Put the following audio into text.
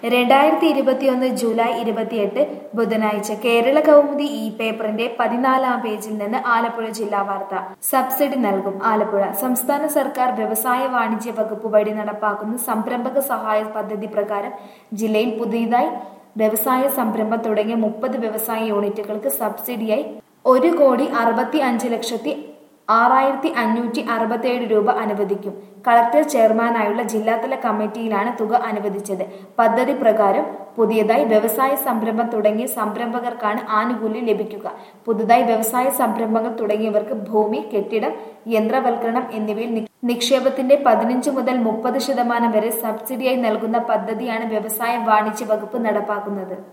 രണ്ടായിരത്തി ഇരുപത്തിയൊന്ന് ജൂലൈ ഇരുപത്തിയെട്ട് ബുധനാഴ്ച കേരള കൗമുദി ഈ പേപ്പറിന്റെ പതിനാലാം പേജിൽ നിന്ന് ആലപ്പുഴ ജില്ലാ വാർത്ത സബ്സിഡി നൽകും ആലപ്പുഴ സംസ്ഥാന സർക്കാർ വ്യവസായ വാണിജ്യ വകുപ്പ് വഴി നടപ്പാക്കുന്ന സംരംഭക സഹായ പദ്ധതി പ്രകാരം ജില്ലയിൽ പുതിയതായി വ്യവസായ സംരംഭം തുടങ്ങിയ മുപ്പത് വ്യവസായ യൂണിറ്റുകൾക്ക് സബ്സിഡിയായി ഒരു കോടി അറുപത്തി അഞ്ച് ലക്ഷത്തി ആറായിരത്തി അഞ്ഞൂറ്റി അറുപത്തിയേഴ് രൂപ അനുവദിക്കും കളക്ടർ ചെയർമാനായുള്ള ജില്ലാതല കമ്മിറ്റിയിലാണ് തുക അനുവദിച്ചത് പദ്ധതി പ്രകാരം പുതിയതായി വ്യവസായ സംരംഭം തുടങ്ങിയ സംരംഭകർക്കാണ് ആനുകൂല്യം ലഭിക്കുക പുതുതായി വ്യവസായ സംരംഭങ്ങൾ തുടങ്ങിയവർക്ക് ഭൂമി കെട്ടിടം യന്ത്രവൽക്കരണം എന്നിവയിൽ നി- നിക്ഷേപത്തിന്റെ പതിനഞ്ച് മുതൽ മുപ്പത് ശതമാനം വരെ സബ്സിഡിയായി നൽകുന്ന പദ്ധതിയാണ് വ്യവസായ വാണിജ്യ വകുപ്പ് നടപ്പാക്കുന്നത്